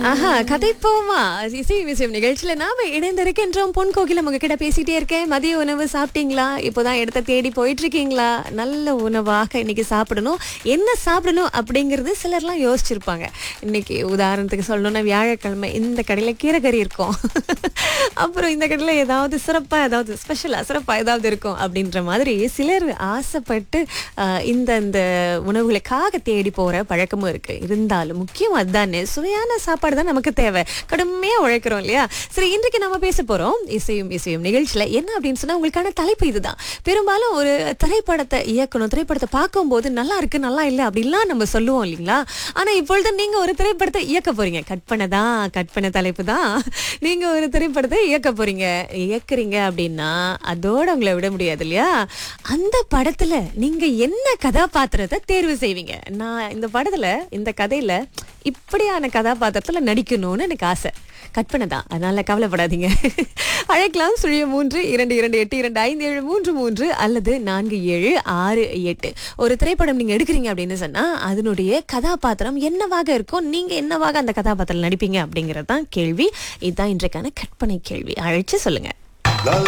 ஆஹா கதைப்போமா இசை விஷயம் நிகழ்ச்சியில நாம இணைந்திருக்கின்றோம் பொன் கோகிலம் உங்ககிட்ட பேசிட்டே இருக்கேன் மதிய உணவு சாப்பிட்டீங்களா இப்போதான் இடத்த தேடி போயிட்டு இருக்கீங்களா நல்ல உணவாக இன்னைக்கு சாப்பிடணும் என்ன சாப்பிடணும் அப்படிங்கறது சிலர்லாம் யோசிச்சிருப்பாங்க இன்னைக்கு உதாரணத்துக்கு சொல்லணும்னா வியாழக்கிழமை இந்த கடையில கீரைக்கறி இருக்கும் அப்புறம் இந்த கடையில ஏதாவது சிறப்பா ஏதாவது ஸ்பெஷலா சிறப்பா ஏதாவது இருக்கும் அப்படின்ற மாதிரி சிலர் ஆசைப்பட்டு ஆஹ், இந்த இந்த உணவுகளுக்காக தேடி போற பழக்கமும் இருக்கு இருந்தாலும் முக்கியம் அதுதானே சுவையான சாப்பாடு தான் நமக்கு தேவை கடுமையா உழைக்கிறோம் இல்லையா சரி இன்றைக்கு நம்ம பேச போறோம் இசையும் இசையும் நிகழ்ச்சியில என்ன அப்படின்னு சொன்னா உங்களுக்கான தலைப்பு இதுதான் பெரும்பாலும் ஒரு திரைப்படத்தை இயக்கணும் திரைப்படத்தை பார்க்கும்போது நல்லா இருக்கு நல்லா இல்லை அப்படிலாம் நம்ம சொல்லுவோம் இல்லைங்களா ஆனா இப்பொழுது நீங்க ஒரு திரைப்படத்தை இயக்க போறீங்க கற்பனை தான் கற்பனை தலைப்பு தான் நீங்க ஒரு திரைப்படத்தை இயக்க போறீங்க இயக்குறீங்க அப்படின்னா அதோட உங்களை விட முடியாது இல்லையா அந்த படத்துல நீங்க என்ன கதாபாத்திரத்தை தேர்வு செய்வீங்க நான் இந்த படத்துல இந்த கதையில இப்படியான கதாபாத்திரத்துல நடிக்கணும்னு எனக்கு ஆசை கற்பனை தான் அதனால கவலைப்படாதீங்க அழைக்கலாம் சுழிய மூன்று இரண்டு இரண்டு எட்டு இரண்டு ஐந்து ஏழு மூன்று மூன்று அல்லது நான்கு ஏழு ஆறு எட்டு ஒரு திரைப்படம் நீங்க எடுக்கிறீங்க அப்படின்னு சொன்னா அதனுடைய கதாபாத்திரம் என்னவாக இருக்கும் நீங்க என்னவாக அந்த கதாபாத்திரம் நடிப்பீங்க அப்படிங்கறது தான் கேள்வி இதுதான் இன்றைக்கான கற்பனை கேள்வி அழைச்சு சொல்லுங்க La